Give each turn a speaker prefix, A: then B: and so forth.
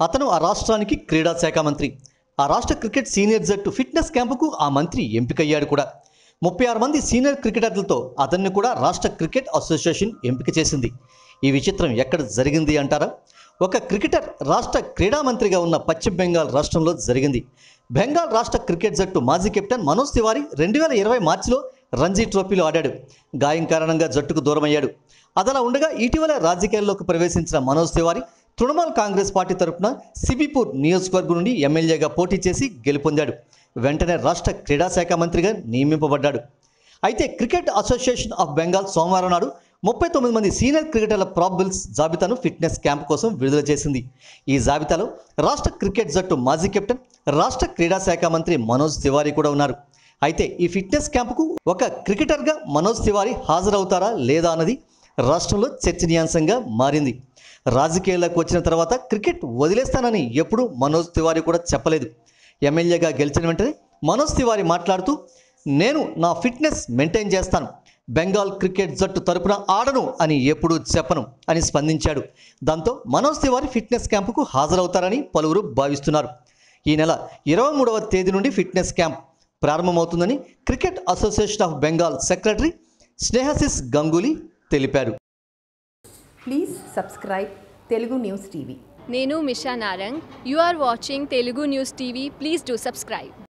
A: అతను ఆ రాష్ట్రానికి క్రీడా శాఖ మంత్రి ఆ రాష్ట్ర క్రికెట్ సీనియర్ జట్టు ఫిట్నెస్ క్యాంపుకు ఆ మంత్రి ఎంపికయ్యాడు కూడా ముప్పై ఆరు మంది సీనియర్ క్రికెటర్లతో అతన్ని కూడా రాష్ట్ర క్రికెట్ అసోసియేషన్ ఎంపిక చేసింది ఈ విచిత్రం ఎక్కడ జరిగింది అంటారా ఒక క్రికెటర్ రాష్ట్ర క్రీడా మంత్రిగా ఉన్న పశ్చిమ బెంగాల్ రాష్ట్రంలో జరిగింది బెంగాల్ రాష్ట్ర క్రికెట్ జట్టు మాజీ కెప్టెన్ మనోజ్ తివారీ రెండు వేల ఇరవై మార్చిలో రంజీ ట్రోఫీలో ఆడాడు గాయం కారణంగా జట్టుకు దూరమయ్యాడు అదలా ఉండగా ఇటీవల రాజకీయాల్లోకి ప్రవేశించిన మనోజ్ తివారీ తృణమూల్ కాంగ్రెస్ పార్టీ తరపున సిబిపూర్ నియోజకవర్గం నుండి ఎమ్మెల్యేగా పోటీ చేసి గెలుపొందాడు వెంటనే రాష్ట్ర క్రీడా శాఖ మంత్రిగా నియమింపబడ్డాడు అయితే క్రికెట్ అసోసియేషన్ ఆఫ్ బెంగాల్ సోమవారం నాడు ముప్పై తొమ్మిది మంది సీనియర్ క్రికెటర్ల ప్రాబిల్స్ జాబితాను ఫిట్నెస్ క్యాంప్ కోసం విడుదల చేసింది ఈ జాబితాలో రాష్ట్ర క్రికెట్ జట్టు మాజీ కెప్టెన్ రాష్ట్ర క్రీడా శాఖ మంత్రి మనోజ్ తివారీ కూడా ఉన్నారు అయితే ఈ ఫిట్నెస్ క్యాంపుకు ఒక క్రికెటర్గా మనోజ్ తివారీ హాజరవుతారా లేదా అన్నది రాష్ట్రంలో చర్చనీయాంశంగా మారింది రాజకీయాల్లోకి వచ్చిన తర్వాత క్రికెట్ వదిలేస్తానని ఎప్పుడూ మనోజ్ తివారీ కూడా చెప్పలేదు ఎమ్మెల్యేగా గెలిచిన వెంటనే మనోజ్ తివారీ మాట్లాడుతూ నేను నా ఫిట్నెస్ మెయింటైన్ చేస్తాను బెంగాల్ క్రికెట్ జట్టు తరపున ఆడను అని ఎప్పుడూ చెప్పను అని స్పందించాడు దాంతో మనోజ్ తివారీ ఫిట్నెస్ క్యాంపుకు హాజరవుతారని పలువురు భావిస్తున్నారు ఈ నెల ఇరవై మూడవ తేదీ నుండి ఫిట్నెస్ క్యాంప్ ప్రారంభమవుతుందని cricket association of Bengal secretary Snehasis Ganguly తెలిపారు
B: please subscribe Telugu news TV
C: నేను Misha Narang you are watching Telugu news TV please do subscribe